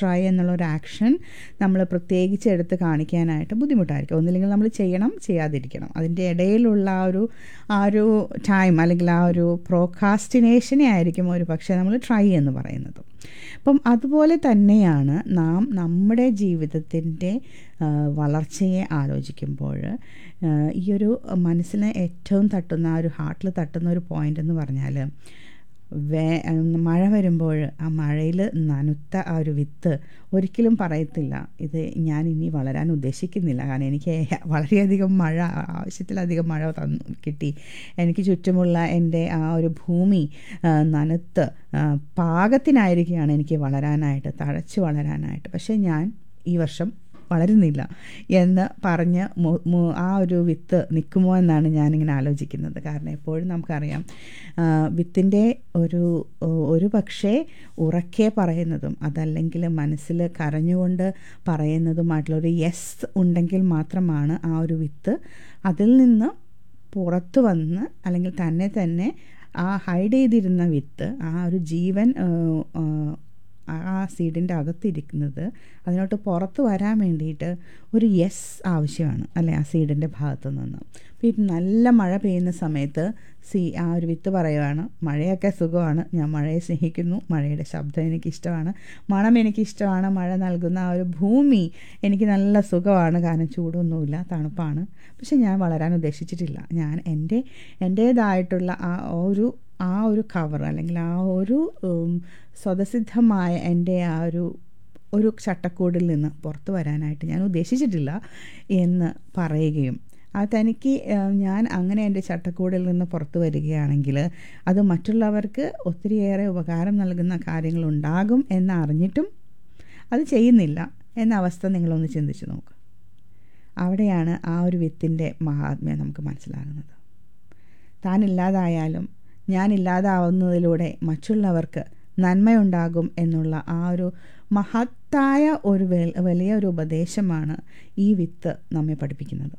try എന്നുള്ള ഒരു action നമ്മൾ പ്രത്യേകിച്ച് എടുത്ത് കാണിക്കാനായിട്ട് ബുദ്ധിമുട്ടായിരിക്കും ഒന്നില്ലെങ്കിൽ നമ്മൾ ചെയ്യണം ചെയ്യാതിരിക്കണം അതിൻ്റെ ഇടയിലുള്ള ആ ഒരു ആ ഒരു ടൈം അല്ലെങ്കിൽ ആ ഒരു പ്രോക്കാസ്റ്റിനേഷനെ ആയിരിക്കും ഒരു പക്ഷേ നമ്മൾ ട്രൈ എന്ന് പറയുന്നത് അപ്പം അതുപോലെ തന്നെയാണ് നാം നമ്മുടെ ജീവിതത്തിൻ്റെ ആ, വളർച്ചയെ ആലോചിക്കുമ്പോൾ ആ, ഈ ഒരു മനസ്സിനെ ഏറ്റവും തട്ടുന്ന ആ ഒരു ഹാർട്ടിൽ തട്ടുന്ന ഒരു പോയിന്റ് എന്ന് പറഞ്ഞാൽ വേ മഴ വരുമ്പോൾ ആ മഴയിൽ നനുത്ത ആ ഒരു വിത്ത് ഒരിക്കലും പറയത്തില്ല ഇത് ഞാൻ ഇനി വളരാൻ ഉദ്ദേശിക്കുന്നില്ല കാരണം എനിക്ക് വളരെയധികം മഴ ആവശ്യത്തിലധികം മഴ തന്നു കിട്ടി എനിക്ക് ചുറ്റുമുള്ള എൻ്റെ ആ ഒരു ഭൂമി ആ, നനുത്ത് ആ, പാകത്തിനായിരിക്കുകയാണ് എനിക്ക് വളരാനായിട്ട് തഴച്ചു വളരാനായിട്ട് പക്ഷേ ഞാൻ ഈ വർഷം വളരുന്നില്ല എന്ന് പറഞ്ഞ് മു- മു- ആ ഒരു വിത്ത് നിൽക്കുമോ എന്നാണ് ഞാനിങ്ങനെ ആലോചിക്കുന്നത് കാരണം എപ്പോഴും നമുക്കറിയാം ആ, വിത്തിൻ്റെ ഒരു ഒരു പക്ഷേ ഉറക്കെ പറയുന്നതും അതല്ലെങ്കിൽ മനസ്സിൽ കരഞ്ഞുകൊണ്ട് പറയുന്നതുമായിട്ടുള്ള ഒരു യെസ് ഉണ്ടെങ്കിൽ മാത്രമാണ് ആ ഒരു വിത്ത് അതിൽ നിന്ന് പുറത്തു വന്ന് അല്ലെങ്കിൽ തന്നെ തന്നെ ആ ഹൈഡ് ചെയ്തിരുന്ന വിത്ത് ആ ഒരു ജീവൻ ആ, ആ, ആ സീഡിൻ്റെ അകത്തിരിക്കുന്നത് അതിനോട്ട് പുറത്ത് വരാൻ വേണ്ടിയിട്ട് ഒരു യെസ് ആവശ്യമാണ് അല്ലേ ആ സീഡിൻ്റെ ഭാഗത്തു നിന്ന് അപ്പോൾ ഈ നല്ല മഴ പെയ്യുന്ന സമയത്ത് സീ ആ ഒരു വിത്ത് പറയുവാണ് മഴയൊക്കെ സുഖമാണ് ഞാൻ മഴയെ സ്നേഹിക്കുന്നു മഴയുടെ ശബ്ദം എനിക്കിഷ്ടമാണ് മണം എനിക്കിഷ്ടമാണ് മഴ നൽകുന്ന ആ ഒരു ഭൂമി എനിക്ക് നല്ല സുഖമാണ് കാരണം ചൂടൊന്നുമില്ല തണുപ്പാണ് പക്ഷെ ഞാൻ വളരാൻ ഉദ്ദേശിച്ചിട്ടില്ല ഞാൻ എൻ്റെ എൻ്റേതായിട്ടുള്ള ആ ഒരു ആ ഒരു കവർ അല്ലെങ്കിൽ ആ ഒരു ഉം, സ്വതസിദ്ധമായ എൻ്റെ ആ ഒരു ഒരു ചട്ടക്കൂടിൽ നിന്ന് പുറത്തു വരാനായിട്ട് ഞാൻ ഉദ്ദേശിച്ചിട്ടില്ല എന്ന് പറയുകയും അത് തനിക്ക് ഏഹ്, ഞാൻ അങ്ങനെ എൻ്റെ ചട്ടക്കൂടിൽ നിന്ന് പുറത്തു വരികയാണെങ്കിൽ അത് മറ്റുള്ളവർക്ക് ഒത്തിരിയേറെ ഉപകാരം നൽകുന്ന കാര്യങ്ങളുണ്ടാകും എന്നറിഞ്ഞിട്ടും അത് ചെയ്യുന്നില്ല എന്ന അവസ്ഥ നിങ്ങളൊന്ന് ചിന്തിച്ച് നോക്കുക അവിടെയാണ് ആ ഒരു വിത്തിൻ്റെ മഹാത്മ്യം നമുക്ക് മനസ്സിലാകുന്നത് താനില്ലാതായാലും ഞാൻ ഇല്ലാതാവുന്നതിലൂടെ മറ്റുള്ളവർക്ക് നന്മയുണ്ടാകും എന്നുള്ള ആ ഒരു മഹത്തായ ഒരു വെ- വലിയ ഒരു ഉപദേശമാണ് ഈ വിത്ത് നമ്മെ പഠിപ്പിക്കുന്നത്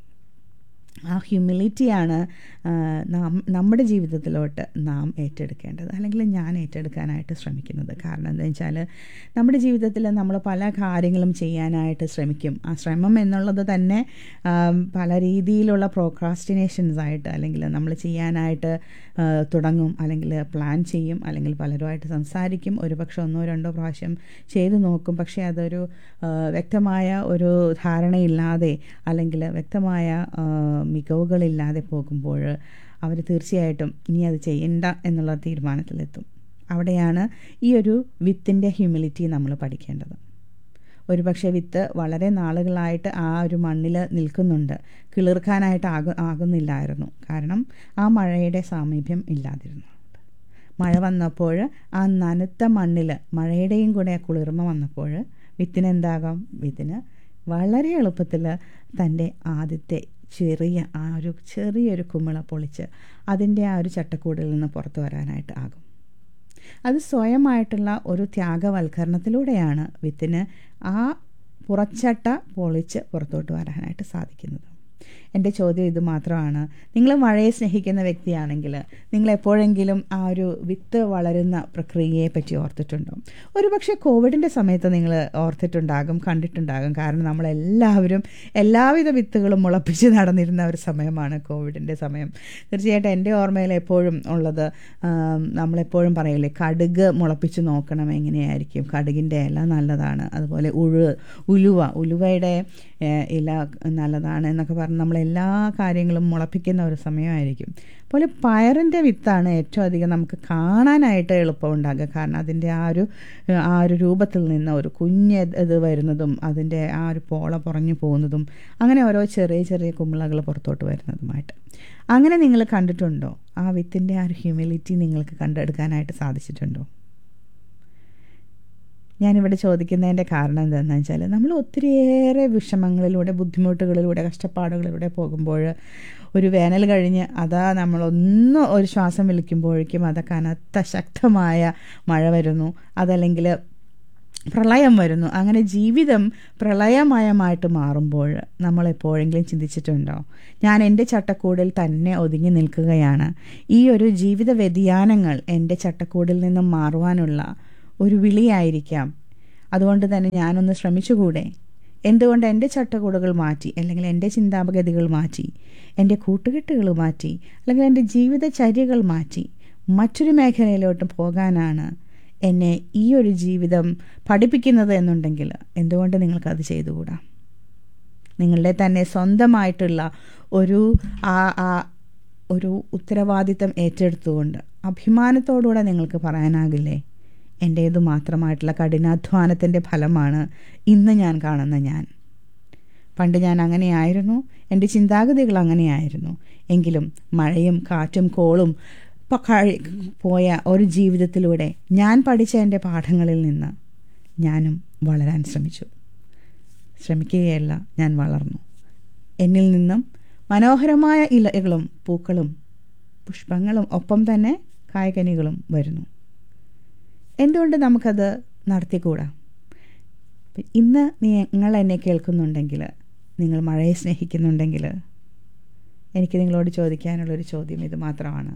ആ ഹ്യൂമിലിറ്റിയാണ് ആ, നാം നമ്മുടെ ജീവിതത്തിലോട്ട് നാം ഏറ്റെടുക്കേണ്ടത് അല്ലെങ്കിൽ ഞാൻ ഏറ്റെടുക്കാനായിട്ട് ശ്രമിക്കുന്നത് കാരണം എന്താ വെച്ചാൽ നമ്മുടെ ജീവിതത്തിൽ നമ്മൾ പല കാര്യങ്ങളും ചെയ്യാനായിട്ട് ശ്രമിക്കും ആ ശ്രമം എന്നുള്ളത് തന്നെ ആം, പല രീതിയിലുള്ള പ്രോക്രാസ്റ്റിനേഷൻസ് ആയിട്ട് അല്ലെങ്കിൽ നമ്മൾ ചെയ്യാനായിട്ട് ആ, തുടങ്ങും അല്ലെങ്കിൽ പ്ലാൻ ചെയ്യും അല്ലെങ്കിൽ പലരുമായിട്ട് സംസാരിക്കും ഒരുപക്ഷെ ഒന്നോ രണ്ടോ പ്രാവശ്യം ചെയ്തു നോക്കും പക്ഷേ അതൊരു ആ, വ്യക്തമായ ഒരു ധാരണയില്ലാതെ അല്ലെങ്കിൽ വ്യക്തമായ ആ, മികവുകളില്ലാതെ പോകുമ്പോൾ അവർ തീർച്ചയായിട്ടും ഇനി അത് ചെയ്യണ്ട എന്നുള്ള തീരുമാനത്തിലെത്തും അവിടെയാണ് ഈ ഒരു വിത്തിൻ്റെ ഹ്യൂമിലിറ്റി നമ്മൾ പഠിക്കേണ്ടത് ഒരുപക്ഷെ വിത്ത് വളരെ നാളുകളായിട്ട് ആ ഒരു മണ്ണിൽ നിൽക്കുന്നുണ്ട് കിളിർക്കാനായിട്ട് ആകു ആകുന്നില്ലായിരുന്നു കാരണം ആ മഴയുടെ സാമീപ്യം ഇല്ലാതിരുന്നു മഴ വന്നപ്പോൾ ആ നനുത്ത മണ്ണിൽ മഴയുടെയും കൂടെ ആ കുളിർമ വന്നപ്പോൾ വിത്തിന് എന്താകാം വിത്തിന് വളരെ എളുപ്പത്തിൽ തൻ്റെ ആദ്യത്തെ ചെറിയ ആ ഒരു ചെറിയൊരു കുമിള പൊളിച്ച് അതിൻ്റെ ആ ഒരു ചട്ടക്കൂടിൽ നിന്ന് പുറത്തു വരാനായിട്ട് ആകും അത് സ്വയമായിട്ടുള്ള ഒരു ത്യാഗവൽക്കരണത്തിലൂടെയാണ് വിത്തിന് ആ പുറച്ചട്ട പൊളിച്ച് പുറത്തോട്ട് വരാനായിട്ട് സാധിക്കുന്നത് എൻ്റെ ചോദ്യം ഇത് മാത്രമാണ് നിങ്ങൾ മഴയെ സ്നേഹിക്കുന്ന വ്യക്തിയാണെങ്കിൽ നിങ്ങൾ എപ്പോഴെങ്കിലും ആ ഒരു വിത്ത് വളരുന്ന പ്രക്രിയയെ പറ്റി ഓർത്തിട്ടുണ്ടോ ഒരുപക്ഷെ കോവിഡിൻ്റെ സമയത്ത് നിങ്ങൾ ഓർത്തിട്ടുണ്ടാകും കണ്ടിട്ടുണ്ടാകും കാരണം നമ്മളെല്ലാവരും എല്ലാവിധ വിത്തുകളും മുളപ്പിച്ച് നടന്നിരുന്ന ഒരു സമയമാണ് കോവിഡിൻ്റെ സമയം തീർച്ചയായിട്ടും എൻ്റെ ഓർമ്മയിൽ എപ്പോഴും ഉള്ളത് ആം, നമ്മളെപ്പോഴും പറയില്ലേ കടുക് മുളപ്പിച്ച് നോക്കണം എങ്ങനെയായിരിക്കും കടുകിൻ്റെ ഇല നല്ലതാണ് അതുപോലെ ഉഴു ഉലുവ ഉലുവയുടെ ഏഹ്, ഇല നല്ലതാണ് എന്നൊക്കെ പറഞ്ഞ് നമ്മൾ എല്ലാ കാര്യങ്ങളും മുളപ്പിക്കുന്ന ഒരു സമയമായിരിക്കും അതുപോലെ പയറിൻ്റെ വിത്താണ് ഏറ്റവും അധികം നമുക്ക് കാണാനായിട്ട് എളുപ്പമുണ്ടാകുക കാരണം അതിൻ്റെ ആ ഒരു ആ ഒരു രൂപത്തിൽ നിന്ന് ഒരു കുഞ്ഞ് ഇത് വരുന്നതും അതിൻ്റെ ആ ഒരു പോള പുറഞ്ഞു പോകുന്നതും അങ്ങനെ ഓരോ ചെറിയ ചെറിയ കുമ്പളകൾ പുറത്തോട്ട് വരുന്നതുമായിട്ട് അങ്ങനെ നിങ്ങൾ കണ്ടിട്ടുണ്ടോ ആ വിത്തിൻ്റെ ആ ഒരു ഹ്യൂമിലിറ്റി നിങ്ങൾക്ക് കണ്ടെടുക്കാനായിട്ട് സാധിച്ചിട്ടുണ്ടോ ഞാനിവിടെ ചോദിക്കുന്നതിൻ്റെ കാരണം എന്താണെന്ന് വെച്ചാൽ നമ്മൾ ഒത്തിരിയേറെ വിഷമങ്ങളിലൂടെ ബുദ്ധിമുട്ടുകളിലൂടെ കഷ്ടപ്പാടുകളിലൂടെ പോകുമ്പോൾ ഒരു വേനൽ കഴിഞ്ഞ് അതാ നമ്മളൊന്ന് ഒരു ശ്വാസം വലിക്കുമ്പോഴേക്കും അത് കനത്ത ശക്തമായ മഴ വരുന്നു അതല്ലെങ്കിൽ പ്രളയം വരുന്നു അങ്ങനെ ജീവിതം പ്രളയമയമായിട്ട് മാറുമ്പോൾ നമ്മൾ എപ്പോഴെങ്കിലും ചിന്തിച്ചിട്ടുണ്ടോ ഞാൻ എൻ്റെ ചട്ടക്കൂടിൽ തന്നെ ഒതുങ്ങി നിൽക്കുകയാണ് ഈ ഒരു ജീവിത വ്യതിയാനങ്ങൾ എൻ്റെ ചട്ടക്കൂടിൽ നിന്നും മാറുവാനുള്ള ഒരു വിളിയായിരിക്കാം അതുകൊണ്ട് തന്നെ ഞാനൊന്ന് ശ്രമിച്ചുകൂടെ എന്തുകൊണ്ട് എൻ്റെ ചട്ടക്കൂടുകൾ മാറ്റി അല്ലെങ്കിൽ എൻ്റെ ചിന്താഗതികൾ മാറ്റി എൻ്റെ കൂട്ടുകെട്ടുകൾ മാറ്റി അല്ലെങ്കിൽ എൻ്റെ ജീവിതചര്യകൾ മാറ്റി മറ്റൊരു മേഖലയിലോട്ട് പോകാനാണ് എന്നെ ഈ ഒരു ജീവിതം പഠിപ്പിക്കുന്നത് എന്നുണ്ടെങ്കിൽ എന്തുകൊണ്ട് നിങ്ങൾക്കത് ചെയ്തുകൂടാ നിങ്ങളുടെ തന്നെ സ്വന്തമായിട്ടുള്ള ഒരു ആ ആ ഒരു ഉത്തരവാദിത്തം ഏറ്റെടുത്തുകൊണ്ട് അഭിമാനത്തോടുകൂടെ നിങ്ങൾക്ക് പറയാനാകില്ലേ എൻ്റേതു മാത്രമായിട്ടുള്ള കഠിനാധ്വാനത്തിൻ്റെ ഫലമാണ് ഇന്ന് ഞാൻ കാണുന്ന ഞാൻ പണ്ട് ഞാൻ അങ്ങനെയായിരുന്നു എൻ്റെ ചിന്താഗതികൾ അങ്ങനെയായിരുന്നു എങ്കിലും മഴയും കാറ്റും കോളും കഴി പോയ ഒരു ജീവിതത്തിലൂടെ ഞാൻ പഠിച്ച എൻ്റെ പാഠങ്ങളിൽ നിന്ന് ഞാനും വളരാൻ ശ്രമിച്ചു ശ്രമിക്കുകയല്ല ഞാൻ വളർന്നു എന്നിൽ നിന്നും മനോഹരമായ ഇലകളും പൂക്കളും പുഷ്പങ്ങളും ഒപ്പം തന്നെ കായ്കനികളും വരുന്നു എന്തുകൊണ്ട് നമുക്കത് നടത്തിക്കൂടാ ഇന്ന് നിങ്ങൾ എന്നെ കേൾക്കുന്നുണ്ടെങ്കിൽ നിങ്ങൾ മഴയെ സ്നേഹിക്കുന്നുണ്ടെങ്കിൽ എനിക്ക് നിങ്ങളോട് ചോദിക്കാനുള്ളൊരു ചോദ്യം ഇത് മാത്രമാണ്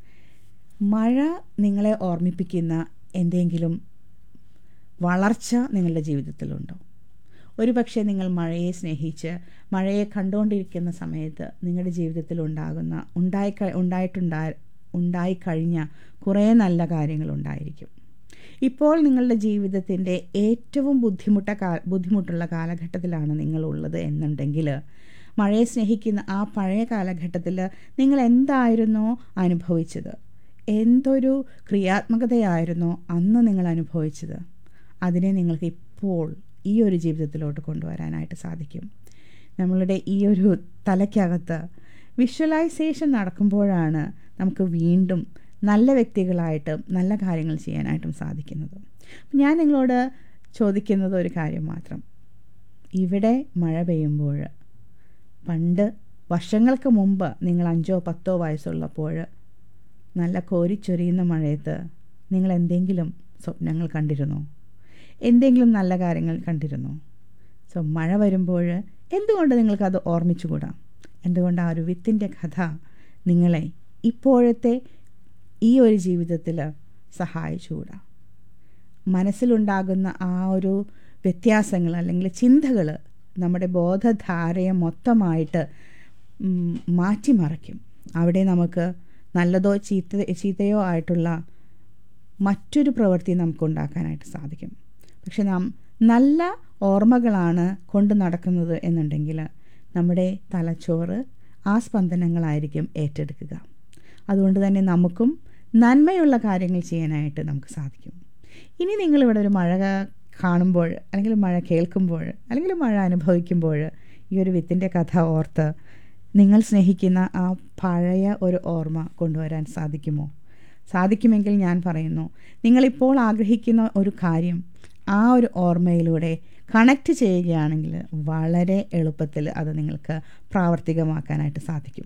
മഴ നിങ്ങളെ ഓർമ്മിപ്പിക്കുന്ന എന്തെങ്കിലും വളർച്ച നിങ്ങളുടെ ജീവിതത്തിലുണ്ടോ ഒരുപക്ഷെ നിങ്ങൾ മഴയെ സ്നേഹിച്ച് മഴയെ കണ്ടുകൊണ്ടിരിക്കുന്ന സമയത്ത് നിങ്ങളുടെ ജീവിതത്തിൽ ഉണ്ടാകുന്ന ഉണ്ടായി ഉണ്ടായിട്ടുണ്ടാ ഉണ്ടായിക്കഴിഞ്ഞ കുറേ നല്ല കാര്യങ്ങളുണ്ടായിരിക്കും ഇപ്പോൾ നിങ്ങളുടെ ജീവിതത്തിൻ്റെ ഏറ്റവും ബുദ്ധിമുട്ട കാ ബുദ്ധിമുട്ടുള്ള കാലഘട്ടത്തിലാണ് നിങ്ങളുള്ളത് എന്നുണ്ടെങ്കിൽ മഴയെ സ്നേഹിക്കുന്ന ആ പഴയ കാലഘട്ടത്തിൽ നിങ്ങൾ എന്തായിരുന്നോ അനുഭവിച്ചത് എന്തൊരു ക്രിയാത്മകതയായിരുന്നോ അന്ന് നിങ്ങൾ അനുഭവിച്ചത് അതിനെ നിങ്ങൾക്ക് ഇപ്പോൾ ഈ ഒരു ജീവിതത്തിലോട്ട് കൊണ്ടുവരാനായിട്ട് സാധിക്കും നമ്മളുടെ ഈ ഒരു തലയ്ക്കകത്ത് വിഷ്വലൈസേഷൻ നടക്കുമ്പോഴാണ് നമുക്ക് വീണ്ടും നല്ല വ്യക്തികളായിട്ട് നല്ല കാര്യങ്ങൾ ചെയ്യാനായിട്ടും സാധിക്കുന്നത് ഞാൻ നിങ്ങളോട് ചോദിക്കുന്നത് ഒരു കാര്യം മാത്രം ഇവിടെ മഴ പെയ്യുമ്പോൾ പണ്ട് വർഷങ്ങൾക്ക് മുമ്പ് നിങ്ങൾ അഞ്ചോ പത്തോ വയസ്സുള്ളപ്പോൾ നല്ല കോരിച്ചൊരിയുന്ന മഴയത്ത് നിങ്ങൾ എന്തെങ്കിലും സ്വപ്നങ്ങൾ കണ്ടിരുന്നോ എന്തെങ്കിലും നല്ല കാര്യങ്ങൾ കണ്ടിരുന്നോ സോ മഴ വരുമ്പോൾ എന്തുകൊണ്ട് നിങ്ങൾക്കത് ഓർമ്മിച്ചുകൂടാ എന്തുകൊണ്ട് ആ ഒരു വിത്തിൻ്റെ കഥ നിങ്ങളെ ഇപ്പോഴത്തെ ഈ ഒരു ജീവിതത്തിൽ സഹായിച്ചുകൂടാ മനസ്സിലുണ്ടാകുന്ന ആ ഒരു വ്യത്യാസങ്ങൾ അല്ലെങ്കിൽ ചിന്തകൾ നമ്മുടെ ബോധധാരയെ മൊത്തമായിട്ട് മാറ്റിമറിക്കും അവിടെ നമുക്ക് നല്ലതോ ചീത്ത ചീത്തയോ ആയിട്ടുള്ള മറ്റൊരു പ്രവൃത്തി നമുക്ക് ഉണ്ടാക്കാനായിട്ട് സാധിക്കും പക്ഷെ നാം നല്ല ഓർമ്മകളാണ് കൊണ്ട് നടക്കുന്നത് എന്നുണ്ടെങ്കിൽ നമ്മുടെ തലച്ചോറ് ആ സ്പന്ദനങ്ങളായിരിക്കും ഏറ്റെടുക്കുക അതുകൊണ്ട് തന്നെ നമുക്കും നന്മയുള്ള കാര്യങ്ങൾ ചെയ്യാനായിട്ട് നമുക്ക് സാധിക്കും ഇനി നിങ്ങളിവിടെ ഒരു മഴ കാണുമ്പോൾ അല്ലെങ്കിൽ മഴ കേൾക്കുമ്പോൾ അല്ലെങ്കിൽ മഴ അനുഭവിക്കുമ്പോൾ ഈ ഒരു വിത്തിൻ്റെ കഥ ഓർത്ത് നിങ്ങൾ സ്നേഹിക്കുന്ന ആ പഴയ ഒരു ഓർമ്മ കൊണ്ടുവരാൻ സാധിക്കുമോ സാധിക്കുമെങ്കിൽ ഞാൻ പറയുന്നു നിങ്ങളിപ്പോൾ ആഗ്രഹിക്കുന്ന ഒരു കാര്യം ആ ഒരു ഓർമ്മയിലൂടെ കണക്റ്റ് ചെയ്യുകയാണെങ്കിൽ വളരെ എളുപ്പത്തിൽ അത് നിങ്ങൾക്ക് പ്രാവർത്തികമാക്കാനായിട്ട് സാധിക്കും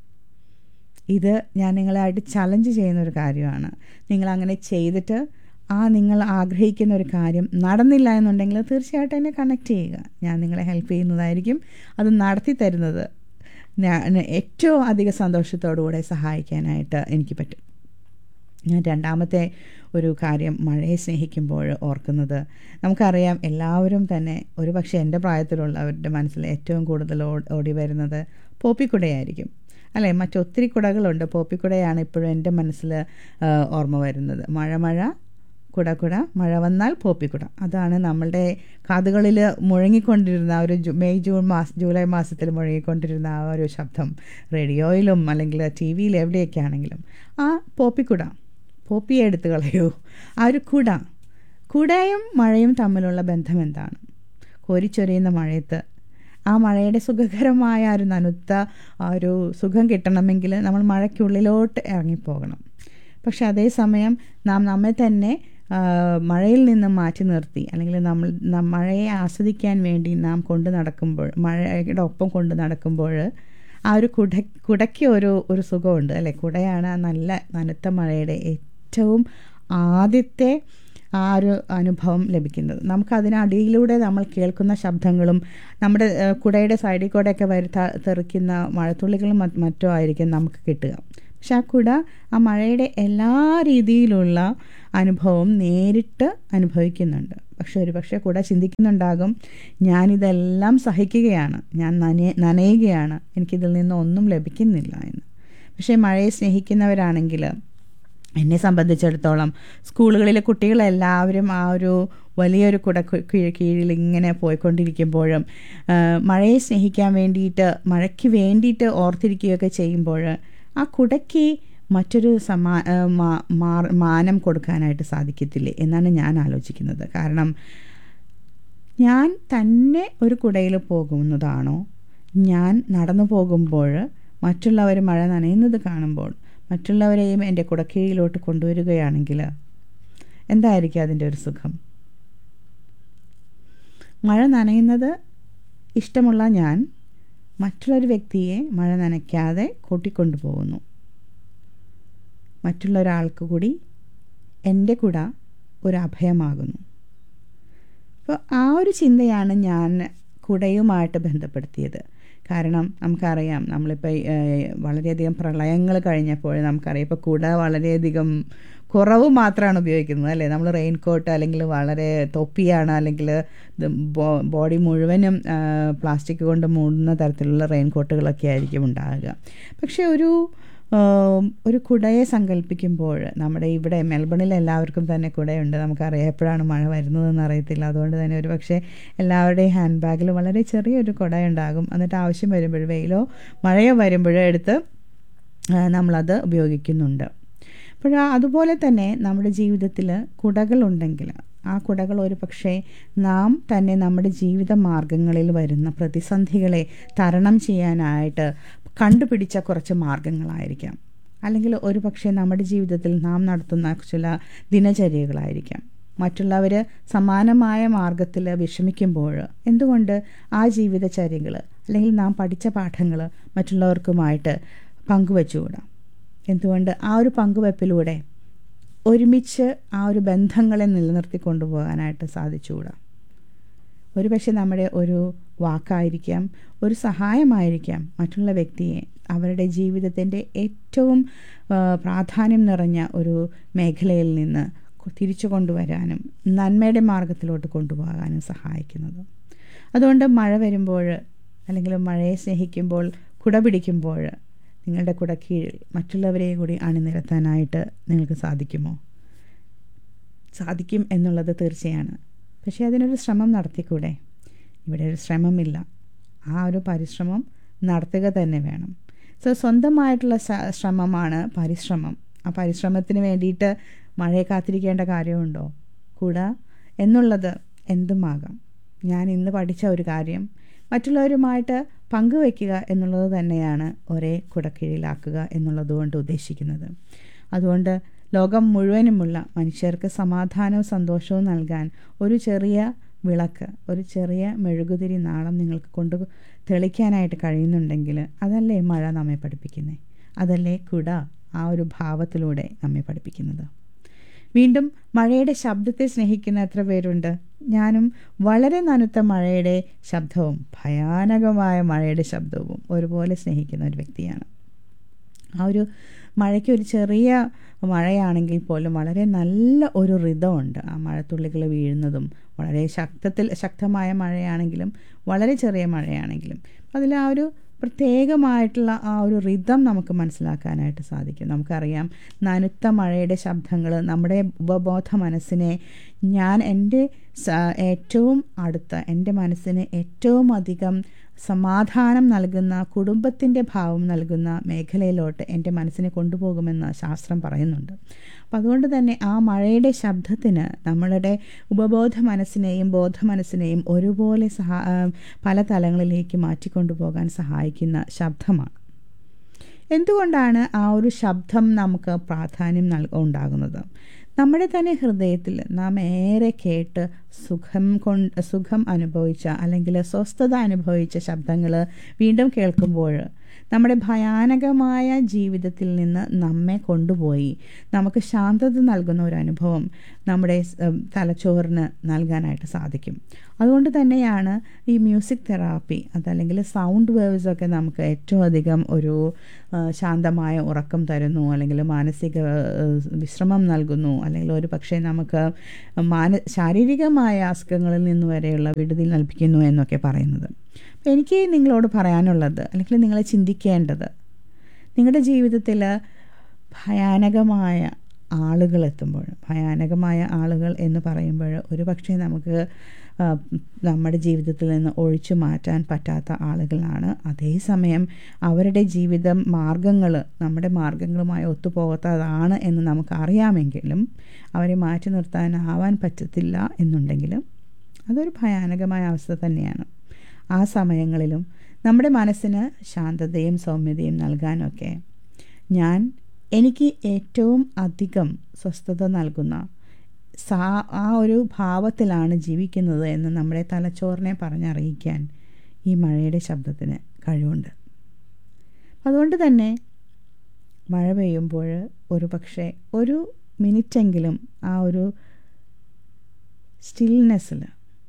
ഇത് ഞാൻ നിങ്ങളായിട്ട് ചലഞ്ച് ചെയ്യുന്ന ഒരു കാര്യമാണ് നിങ്ങൾ അങ്ങനെ ചെയ്തിട്ട് ആ നിങ്ങൾ ആഗ്രഹിക്കുന്ന ഒരു കാര്യം നടന്നില്ല എന്നുണ്ടെങ്കിൽ തീർച്ചയായിട്ടും എന്നെ കണക്ട് ചെയ്യുക ഞാൻ നിങ്ങളെ ഹെൽപ്പ് ചെയ്യുന്നതായിരിക്കും അത് നടത്തി തരുന്നത് ഞാൻ ഏറ്റവും അധിക സന്തോഷത്തോടുകൂടെ സഹായിക്കാനായിട്ട് എനിക്ക് പറ്റും ഞാൻ രണ്ടാമത്തെ ഒരു കാര്യം മഴയെ സ്നേഹിക്കുമ്പോൾ ഓർക്കുന്നത് നമുക്കറിയാം എല്ലാവരും തന്നെ ഒരു പക്ഷേ എൻ്റെ പ്രായത്തിലുള്ളവരുടെ മനസ്സിൽ ഏറ്റവും കൂടുതൽ ഓടി വരുന്നത് പോപ്പിക്കുടയായിരിക്കും അല്ലേ മറ്റൊത്തിരി കുടകളുണ്ട് പോപ്പിക്കുടയാണ് ഇപ്പോഴും എൻ്റെ മനസ്സിൽ ഓർമ്മ വരുന്നത് മഴ മഴ കുട കുട മഴ വന്നാൽ പോപ്പിക്കുട അതാണ് നമ്മളുടെ കാതുകളിൽ മുഴങ്ങിക്കൊണ്ടിരുന്ന ഒരു മെയ് ജൂൺ മാസം ജൂലൈ മാസത്തിൽ മുഴങ്ങിക്കൊണ്ടിരുന്ന ആ ഒരു ശബ്ദം റേഡിയോയിലും അല്ലെങ്കിൽ ടി വിയിൽ എവിടെയൊക്കെ ആണെങ്കിലും ആ പോപ്പിക്കുട പോപ്പിയെ എടുത്ത് കളയൂ ആ ഒരു കുട കുടയും മഴയും തമ്മിലുള്ള ബന്ധം എന്താണ് കോരിച്ചൊരിയുന്ന മഴയത്ത് ആ മഴയുടെ സുഖകരമായ ഒരു നനുത്ത ആ ഒരു സുഖം കിട്ടണമെങ്കിൽ നമ്മൾ മഴയ്ക്കുള്ളിലോട്ട് ഇറങ്ങിപ്പോകണം പക്ഷെ അതേസമയം നാം നമ്മെ തന്നെ മഴയിൽ നിന്ന് മാറ്റി നിർത്തി അല്ലെങ്കിൽ നമ്മൾ മഴയെ ആസ്വദിക്കാൻ വേണ്ടി നാം കൊണ്ടു നടക്കുമ്പോൾ മഴയുടെ ഒപ്പം കൊണ്ട് നടക്കുമ്പോൾ ആ ഒരു കുട കുടയ്ക്ക് ഒരു ഒരു സുഖമുണ്ട് അല്ലേ കുടയാണ് ആ നല്ല നനുത്ത മഴയുടെ ഏറ്റവും ആദ്യത്തെ ആ ഒരു അനുഭവം ലഭിക്കുന്നത് നമുക്ക് അതിനടിയിലൂടെ നമ്മൾ കേൾക്കുന്ന ശബ്ദങ്ങളും നമ്മുടെ കുടയുടെ സൈഡിൽ കൂടെയൊക്കെ വരുത്ത തെറിക്കുന്ന മഴത്തുള്ളികളും മറ്റോ ആയിരിക്കും നമുക്ക് കിട്ടുക പക്ഷെ ആ കുട ആ മഴയുടെ എല്ലാ രീതിയിലുള്ള അനുഭവം നേരിട്ട് അനുഭവിക്കുന്നുണ്ട് പക്ഷെ ഒരു പക്ഷേ കൂടെ ചിന്തിക്കുന്നുണ്ടാകും ഞാനിതെല്ലാം സഹിക്കുകയാണ് ഞാൻ നന നനയുകയാണ് എനിക്കിതിൽ നിന്ന് ഒന്നും ലഭിക്കുന്നില്ല എന്ന് പക്ഷേ മഴയെ സ്നേഹിക്കുന്നവരാണെങ്കിൽ എന്നെ സംബന്ധിച്ചിടത്തോളം സ്കൂളുകളിലെ കുട്ടികളെല്ലാവരും ആ ഒരു വലിയൊരു കുട കീഴിൽ ഇങ്ങനെ പോയിക്കൊണ്ടിരിക്കുമ്പോഴും മഴയെ സ്നേഹിക്കാൻ വേണ്ടിയിട്ട് മഴയ്ക്ക് വേണ്ടിയിട്ട് ഓർത്തിരിക്കുകയൊക്കെ ചെയ്യുമ്പോൾ ആ കുടയ്ക്ക് മറ്റൊരു സമാ മാനം കൊടുക്കാനായിട്ട് സാധിക്കത്തില്ലേ എന്നാണ് ഞാൻ ആലോചിക്കുന്നത് കാരണം ഞാൻ തന്നെ ഒരു കുടയിൽ പോകുന്നതാണോ ഞാൻ നടന്നു പോകുമ്പോൾ മറ്റുള്ളവർ മഴ നനയുന്നത് കാണുമ്പോൾ മറ്റുള്ളവരെയും എൻ്റെ കുടക്കീഴിലോട്ട് കൊണ്ടുവരികയാണെങ്കിൽ എന്തായിരിക്കും അതിൻ്റെ ഒരു സുഖം മഴ നനയുന്നത് ഇഷ്ടമുള്ള ഞാൻ മറ്റുള്ളൊരു വ്യക്തിയെ മഴ നനയ്ക്കാതെ കൂട്ടിക്കൊണ്ടു പോകുന്നു മറ്റുള്ള ഒരാൾക്ക് കൂടി എൻ്റെ കുട ഒരു അഭയമാകുന്നു അപ്പോൾ ആ ഒരു ചിന്തയാണ് ഞാൻ കുടയുമായിട്ട് ബന്ധപ്പെടുത്തിയത് കാരണം നമുക്കറിയാം നമ്മളിപ്പോൾ വളരെയധികം പ്രളയങ്ങൾ കഴിഞ്ഞപ്പോൾ നമുക്കറിയാം ഇപ്പോൾ കുട വളരെയധികം കുറവ് മാത്രമാണ് ഉപയോഗിക്കുന്നത് അല്ലേ നമ്മൾ റെയിൻ കോട്ട് അല്ലെങ്കിൽ വളരെ തൊപ്പിയാണ് അല്ലെങ്കിൽ ബോഡി മുഴുവനും പ്ലാസ്റ്റിക് കൊണ്ട് മൂടുന്ന തരത്തിലുള്ള റെയിൻ കോട്ടുകളൊക്കെ ആയിരിക്കും ഉണ്ടാകുക പക്ഷേ ഒരു ഒരു കുടയെ സങ്കല്പിക്കുമ്പോൾ നമ്മുടെ ഇവിടെ മെൽബണിൽ എല്ലാവർക്കും തന്നെ കുടയുണ്ട് നമുക്കറിയാം എപ്പോഴാണ് മഴ വരുന്നതെന്ന് അറിയത്തില്ല അതുകൊണ്ട് തന്നെ ഒരു പക്ഷേ എല്ലാവരുടെയും ഹാൻഡ് ബാഗിൽ വളരെ ചെറിയൊരു കുടയുണ്ടാകും എന്നിട്ട് ആവശ്യം വരുമ്പോൾ വെയിലോ മഴയോ വരുമ്പോഴോ എടുത്ത് നമ്മളത് ഉപയോഗിക്കുന്നുണ്ട് അപ്പോൾ അതുപോലെ തന്നെ നമ്മുടെ ജീവിതത്തിൽ കുടകളുണ്ടെങ്കിൽ ആ കുടകൾ ഒരു പക്ഷേ നാം തന്നെ നമ്മുടെ ജീവിത മാർഗങ്ങളിൽ വരുന്ന പ്രതിസന്ധികളെ തരണം ചെയ്യാനായിട്ട് കണ്ടുപിടിച്ച കുറച്ച് മാർഗങ്ങളായിരിക്കാം അല്ലെങ്കിൽ ഒരു പക്ഷേ നമ്മുടെ ജീവിതത്തിൽ നാം നടത്തുന്ന ചില ദിനചര്യകളായിരിക്കാം മറ്റുള്ളവർ സമാനമായ മാർഗത്തിൽ വിഷമിക്കുമ്പോൾ എന്തുകൊണ്ട് ആ ജീവിതചര്യകൾ അല്ലെങ്കിൽ നാം പഠിച്ച പാഠങ്ങൾ മറ്റുള്ളവർക്കുമായിട്ട് പങ്കുവച്ചുകൂടാം എന്തുകൊണ്ട് ആ ഒരു പങ്കുവെപ്പിലൂടെ ഒരുമിച്ച് ആ ഒരു ബന്ധങ്ങളെ നിലനിർത്തി കൊണ്ടുപോകാനായിട്ട് സാധിച്ചുകൂടാ ഒരു പക്ഷേ നമ്മുടെ ഒരു വാക്കായിരിക്കാം ഒരു സഹായമായിരിക്കാം മറ്റുള്ള വ്യക്തിയെ അവരുടെ ജീവിതത്തിൻ്റെ ഏറ്റവും പ്രാധാന്യം നിറഞ്ഞ ഒരു മേഖലയിൽ നിന്ന് തിരിച്ചു കൊണ്ടുവരാനും നന്മയുടെ മാർഗത്തിലോട്ട് കൊണ്ടുപോകാനും സഹായിക്കുന്നത് അതുകൊണ്ട് മഴ വരുമ്പോൾ അല്ലെങ്കിൽ മഴയെ സ്നേഹിക്കുമ്പോൾ കുട പിടിക്കുമ്പോൾ നിങ്ങളുടെ കുടക്കീഴിൽ മറ്റുള്ളവരെ കൂടി അണിനിരത്താനായിട്ട് നിങ്ങൾക്ക് സാധിക്കുമോ സാധിക്കും എന്നുള്ളത് തീർച്ചയാണ് പക്ഷേ അതിനൊരു ശ്രമം നടത്തിക്കൂടെ ഇവിടെ ഒരു ശ്രമമില്ല ആ ഒരു പരിശ്രമം നടത്തുക തന്നെ വേണം സോ സ്വന്തമായിട്ടുള്ള ശ്രമമാണ് പരിശ്രമം ആ പരിശ്രമത്തിന് വേണ്ടിയിട്ട് മഴയെ കാത്തിരിക്കേണ്ട കാര്യമുണ്ടോ കൂടാ എന്നുള്ളത് എന്തുമാകാം ഞാൻ ഇന്ന് പഠിച്ച ഒരു കാര്യം മറ്റുള്ളവരുമായിട്ട് പങ്കുവയ്ക്കുക എന്നുള്ളത് തന്നെയാണ് ഒരേ കുടക്കീഴിലാക്കുക എന്നുള്ളതുകൊണ്ട് ഉദ്ദേശിക്കുന്നത് അതുകൊണ്ട് ലോകം മുഴുവനുമുള്ള മനുഷ്യർക്ക് സമാധാനവും സന്തോഷവും നൽകാൻ ഒരു ചെറിയ വിളക്ക് ഒരു ചെറിയ മെഴുകുതിരി നാളം നിങ്ങൾക്ക് കൊണ്ട് തെളിക്കാനായിട്ട് കഴിയുന്നുണ്ടെങ്കിൽ അതല്ലേ മഴ നമ്മെ പഠിപ്പിക്കുന്നത് അതല്ലേ കുട ആ ഒരു ഭാവത്തിലൂടെ നമ്മെ പഠിപ്പിക്കുന്നത് വീണ്ടും മഴയുടെ ശബ്ദത്തെ സ്നേഹിക്കുന്ന എത്ര പേരുണ്ട് ഞാനും വളരെ നനുത്ത മഴയുടെ ശബ്ദവും ഭയാനകമായ മഴയുടെ ശബ്ദവും ഒരുപോലെ സ്നേഹിക്കുന്ന ഒരു വ്യക്തിയാണ് ആ ഒരു മഴയ്ക്ക് ഒരു ചെറിയ മഴയാണെങ്കിൽ പോലും വളരെ നല്ല ഒരു ഋതമുണ്ട് ആ മഴത്തുള്ളികൾ വീഴുന്നതും വളരെ ശക്തത്തിൽ ശക്തമായ മഴയാണെങ്കിലും വളരെ ചെറിയ മഴയാണെങ്കിലും അതിൽ ആ ഒരു പ്രത്യേകമായിട്ടുള്ള ആ ഒരു റിതം നമുക്ക് മനസ്സിലാക്കാനായിട്ട് സാധിക്കും നമുക്കറിയാം നനുത്ത മഴയുടെ ശബ്ദങ്ങൾ നമ്മുടെ ഉപബോധ മനസ്സിനെ ഞാൻ എൻ്റെ ഏറ്റവും അടുത്ത എൻ്റെ മനസ്സിന് ഏറ്റവും അധികം സമാധാനം നൽകുന്ന കുടുംബത്തിൻ്റെ ഭാവം നൽകുന്ന മേഖലയിലോട്ട് എൻ്റെ മനസ്സിനെ കൊണ്ടുപോകുമെന്ന് ശാസ്ത്രം പറയുന്നുണ്ട് അപ്പം അതുകൊണ്ട് തന്നെ ആ മഴയുടെ ശബ്ദത്തിന് നമ്മളുടെ ഉപബോധ മനസ്സിനെയും ബോധ മനസ്സിനെയും ഒരുപോലെ സഹാ പല തലങ്ങളിലേക്ക് മാറ്റിക്കൊണ്ടുപോകാൻ സഹായിക്കുന്ന ശബ്ദമാണ് എന്തുകൊണ്ടാണ് ആ ഒരു ശബ്ദം നമുക്ക് പ്രാധാന്യം നൽ ഉണ്ടാകുന്നത് നമ്മുടെ തന്നെ ഹൃദയത്തിൽ നാം ഏറെ കേട്ട് സുഖം കൊണ്ട് സുഖം അനുഭവിച്ച അല്ലെങ്കിൽ സ്വസ്ഥത അനുഭവിച്ച ശബ്ദങ്ങൾ വീണ്ടും കേൾക്കുമ്പോൾ നമ്മുടെ ഭയാനകമായ ജീവിതത്തിൽ നിന്ന് നമ്മെ കൊണ്ടുപോയി നമുക്ക് ശാന്തത നൽകുന്ന ഒരു അനുഭവം നമ്മുടെ ഉം, തലച്ചോറിന് നൽകാനായിട്ട് സാധിക്കും അതുകൊണ്ട് തന്നെയാണ് ഈ മ്യൂസിക് തെറാപ്പി അതല്ലെങ്കിൽ സൗണ്ട് വേവ്സ് ഒക്കെ നമുക്ക് ഏറ്റവും അധികം ഒരു ആ, ശാന്തമായ ഉറക്കം തരുന്നു അല്ലെങ്കിൽ മാനസിക ആ, വിശ്രമം നൽകുന്നു അല്ലെങ്കിൽ ഒരു പക്ഷേ നമുക്ക് മാന ശാരീരികമായ അസുഖങ്ങളിൽ നിന്ന് വരെയുള്ള വിടുതി നൽകിക്കുന്നു എന്നൊക്കെ പറയുന്നത് അപ്പോൾ എനിക്ക് നിങ്ങളോട് പറയാനുള്ളത് അല്ലെങ്കിൽ നിങ്ങളെ ചിന്തിക്കേണ്ടത് നിങ്ങളുടെ ജീവിതത്തിൽ ഭയാനകമായ ആളുകൾ എത്തുമ്പോൾ ഭയാനകമായ ആളുകൾ എന്ന് പറയുമ്പോൾ ഒരു പക്ഷേ നമുക്ക് ആ, നമ്മുടെ ജീവിതത്തിൽ നിന്ന് ഒഴിച്ചു മാറ്റാൻ പറ്റാത്ത ആളുകളാണ് അതേസമയം അവരുടെ ജീവിതം മാർഗങ്ങൾ നമ്മുടെ മാർഗങ്ങളുമായി ഒത്തുപോകാത്തതാണ് എന്ന് നമുക്കറിയാമെങ്കിലും അവരെ മാറ്റി നിർത്താനാവാൻ പറ്റത്തില്ല എന്നുണ്ടെങ്കിലും അതൊരു ഭയാനകമായ അവസ്ഥ തന്നെയാണ് ആ സമയങ്ങളിലും നമ്മുടെ മനസ്സിന് ശാന്തതയും സൗമ്യതയും നൽകാനൊക്കെ ഞാൻ എനിക്ക് ഏറ്റവും അധികം സ്വസ്ഥത നൽകുന്ന സാ ആ ഒരു ഭാവത്തിലാണ് ജീവിക്കുന്നത് എന്ന് നമ്മുടെ തലച്ചോറിനെ പറഞ്ഞറിയിക്കാൻ ഈ മഴയുടെ ശബ്ദത്തിന് കഴിവുണ്ട് അതുകൊണ്ട് തന്നെ മഴ പെയ്യുമ്പോൾ ഒരു പക്ഷേ ഒരു മിനിറ്റെങ്കിലും ആ ഒരു സ്റ്റിൽനെസ്സിൽ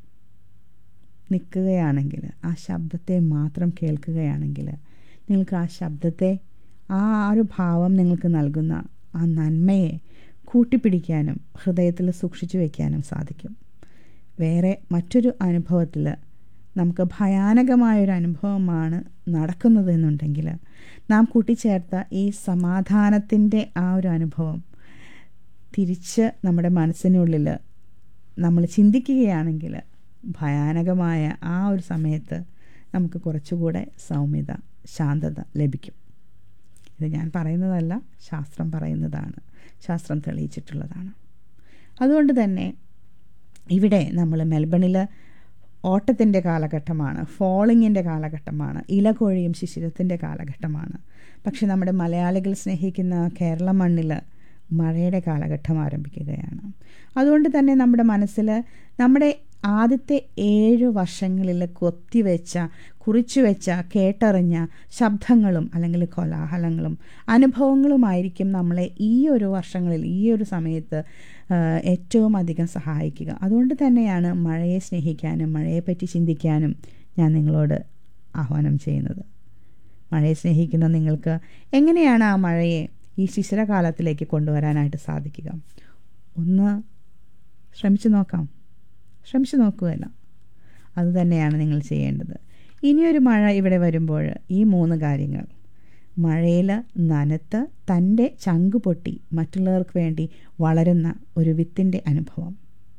നിൽക്കുകയാണെങ്കിൽ ആ ശബ്ദത്തെ മാത്രം കേൾക്കുകയാണെങ്കിൽ നിങ്ങൾക്ക് ആ ശബ്ദത്തെ ആ ഒരു ഭാവം നിങ്ങൾക്ക് നൽകുന്ന ആ നന്മയെ കൂട്ടിപ്പിടിക്കാനും ഹൃദയത്തിൽ സൂക്ഷിച്ചു വയ്ക്കാനും സാധിക്കും വേറെ മറ്റൊരു അനുഭവത്തിൽ നമുക്ക് ഭയാനകമായൊരു അനുഭവമാണ് നടക്കുന്നത് എന്നുണ്ടെങ്കിൽ നാം കൂട്ടിച്ചേർത്ത ഈ സമാധാനത്തിൻ്റെ ആ ഒരു അനുഭവം തിരിച്ച് നമ്മുടെ മനസ്സിനുള്ളിൽ നമ്മൾ ചിന്തിക്കുകയാണെങ്കിൽ ഭയാനകമായ ആ ഒരു സമയത്ത് നമുക്ക് കുറച്ചുകൂടെ സൗമ്യത ശാന്തത ലഭിക്കും ഇത് ഞാൻ പറയുന്നതല്ല ശാസ്ത്രം പറയുന്നതാണ് ശാസ്ത്രം തെളിയിച്ചിട്ടുള്ളതാണ് അതുകൊണ്ട് തന്നെ ഇവിടെ നമ്മൾ മെൽബണിൽ ഓട്ടത്തിൻ്റെ കാലഘട്ടമാണ് ഫോളിങ്ങിൻ്റെ കാലഘട്ടമാണ് ഇലകൊഴിയും ശിശിരത്തിൻ്റെ കാലഘട്ടമാണ് പക്ഷെ നമ്മുടെ മലയാളികൾ സ്നേഹിക്കുന്ന കേരള മണ്ണിൽ മഴയുടെ കാലഘട്ടം ആരംഭിക്കുകയാണ് അതുകൊണ്ട് തന്നെ നമ്മുടെ മനസ്സിൽ നമ്മുടെ ആദ്യത്തെ ഏഴ് വർഷങ്ങളിൽ കൊത്തിവെച്ച കുറിച്ചു വെച്ച കേട്ടറിഞ്ഞ ശബ്ദങ്ങളും അല്ലെങ്കിൽ കോലാഹലങ്ങളും അനുഭവങ്ങളുമായിരിക്കും നമ്മളെ ഈ ഒരു വർഷങ്ങളിൽ ഈ ഒരു സമയത്ത് ആ, ഏറ്റവും അധികം സഹായിക്കുക അതുകൊണ്ട് തന്നെയാണ് മഴയെ സ്നേഹിക്കാനും മഴയെപ്പറ്റി ചിന്തിക്കാനും ഞാൻ നിങ്ങളോട് ആഹ്വാനം ചെയ്യുന്നത് മഴയെ സ്നേഹിക്കുന്ന നിങ്ങൾക്ക് എങ്ങനെയാണ് ആ മഴയെ ഈ ശിശിരകാലത്തിലേക്ക് കൊണ്ടുവരാനായിട്ട് സാധിക്കുക ഒന്ന് ശ്രമിച്ചു നോക്കാം ശ്രമിച്ചു നോക്കുകയല്ല അതുതന്നെയാണ് നിങ്ങൾ ചെയ്യേണ്ടത് ഇനിയൊരു മഴ ഇവിടെ വരുമ്പോൾ ഈ മൂന്ന് കാര്യങ്ങൾ മഴയിൽ നനത്ത് തൻ്റെ ചങ്ക് പൊട്ടി മറ്റുള്ളവർക്ക് വേണ്ടി വളരുന്ന ഒരു വിത്തിൻ്റെ അനുഭവം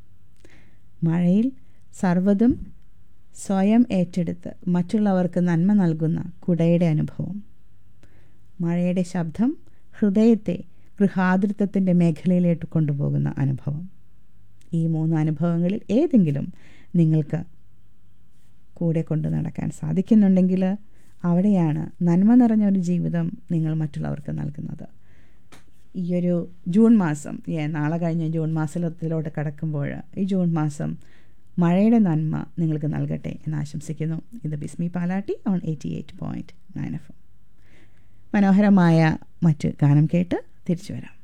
മഴയിൽ സർവ്വതും സ്വയം ഏറ്റെടുത്ത് മറ്റുള്ളവർക്ക് നന്മ നൽകുന്ന കുടയുടെ അനുഭവം മഴയുടെ ശബ്ദം ഹൃദയത്തെ ഗൃഹാതൃത്വത്തിൻ്റെ മേഖലയിലേക്ക് കൊണ്ടുപോകുന്ന അനുഭവം ഈ മൂന്ന് അനുഭവങ്ങളിൽ ഏതെങ്കിലും നിങ്ങൾക്ക് കൂടെ കൊണ്ട് നടക്കാൻ സാധിക്കുന്നുണ്ടെങ്കിൽ അവിടെയാണ് നന്മ നിറഞ്ഞ ഒരു ജീവിതം നിങ്ങൾ മറ്റുള്ളവർക്ക് നൽകുന്നത് ഈ ഒരു ജൂൺ മാസം ഏ, നാളെ കഴിഞ്ഞ് ജൂൺ മാസത്തിലോട്ട് കടക്കുമ്പോൾ ഈ ജൂൺ മാസം മഴയുടെ നന്മ നിങ്ങൾക്ക് നൽകട്ടെ എന്ന് ആശംസിക്കുന്നു ഇത് Bismi Palatty on eighty eight point nine F മനോഹരമായ മറ്റ് ഗാനം കേട്ട് തിരിച്ചു വരാം